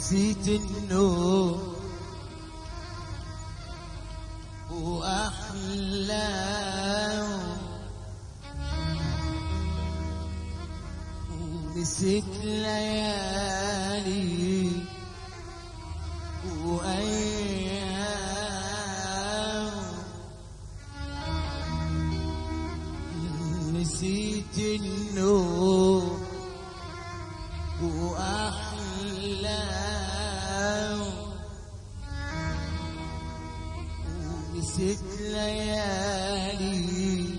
نسيت النوم وأحلام نسيت ليالي وأيام نسيت النوم وأحلام نسيت ليالي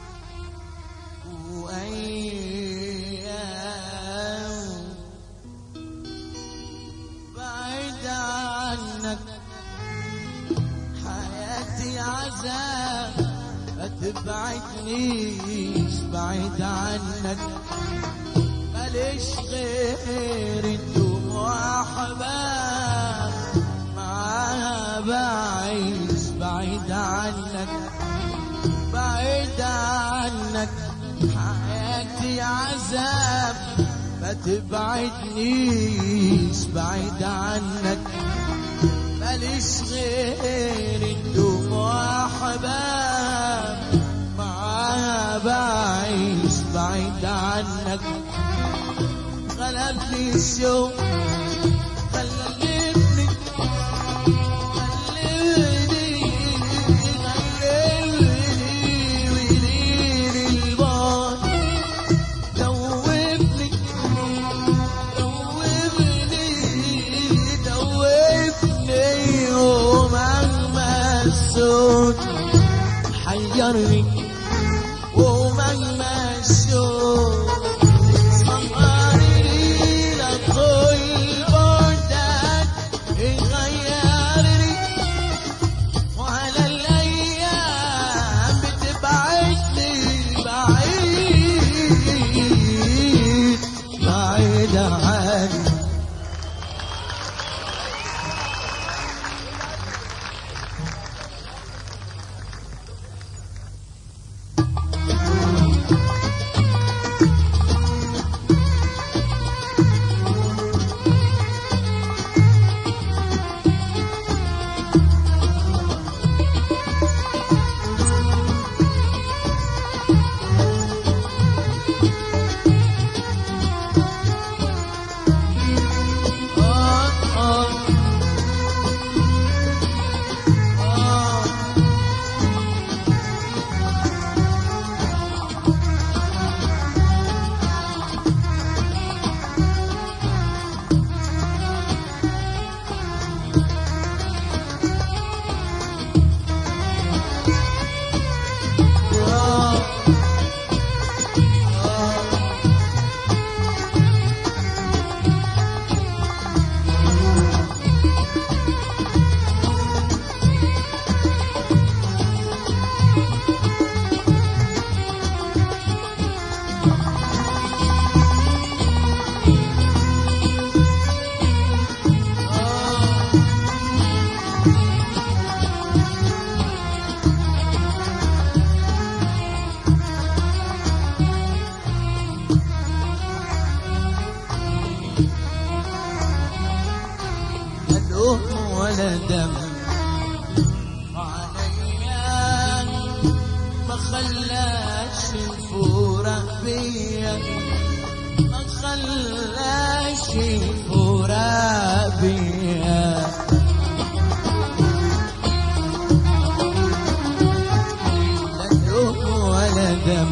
وأيام بعيد عنك حياتي عذاب ما تبعدنيش بعيد عنك ماليش غير الدموع حباب معاها بعيش بعيد عنك بعيد عنك حياتي عذاب ما تبعدنيش بعيد عنك ماليش غير الدموع حباب معاها بعيش بعيد عنك غلبني الشوق غلبني غلبني غلبني وليل البار دوبني دوبني دوبني ومهما الصوت حيرني ومهما الشوق صغرني لكل بعدك يغيرني وعلى الأيام بتبعدني بعيد بعيد عني آه آه آه آه آه لا لوم ولا دم عليا ما خلاش الفراق بيا ما خلاش الفراق بيا لا لوم ولا دم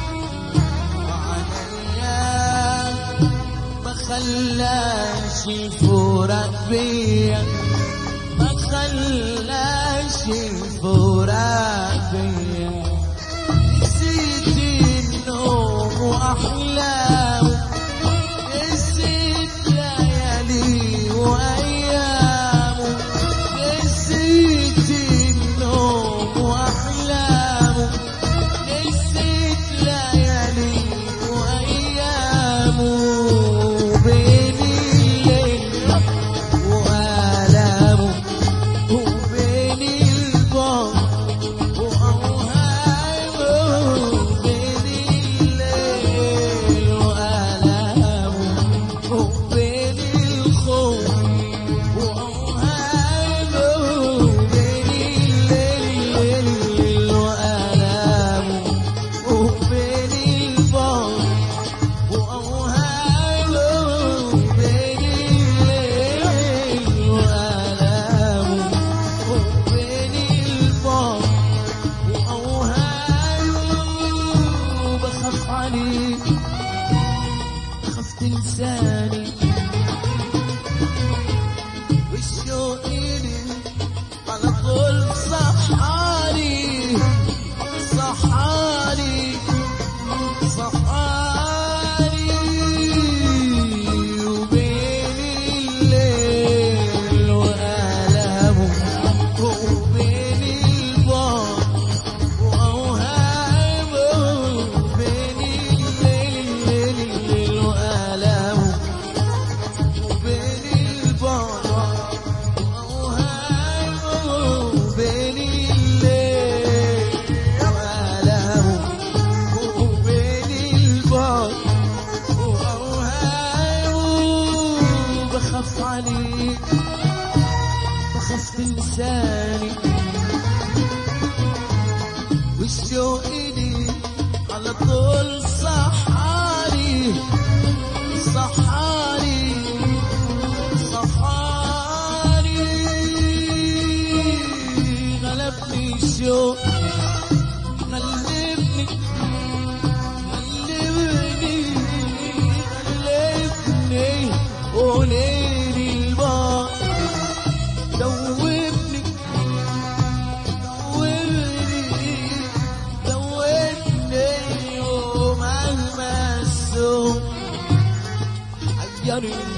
عليا ما خلاش الفراق بيا ما خلاش الفراق بيا نسيت النوم واحلام نسيت ليالي وايام نسيت النوم واحلام نسيت ليالي وايام بين الليل وآلامه وبين البعد تنساني والشوق إلي على طول صحاري صحاري صحاري غلبني الشوق غلبني غلبني غلبني وليلي البار دوبني دوبني دوبني ومهما السوق حيرني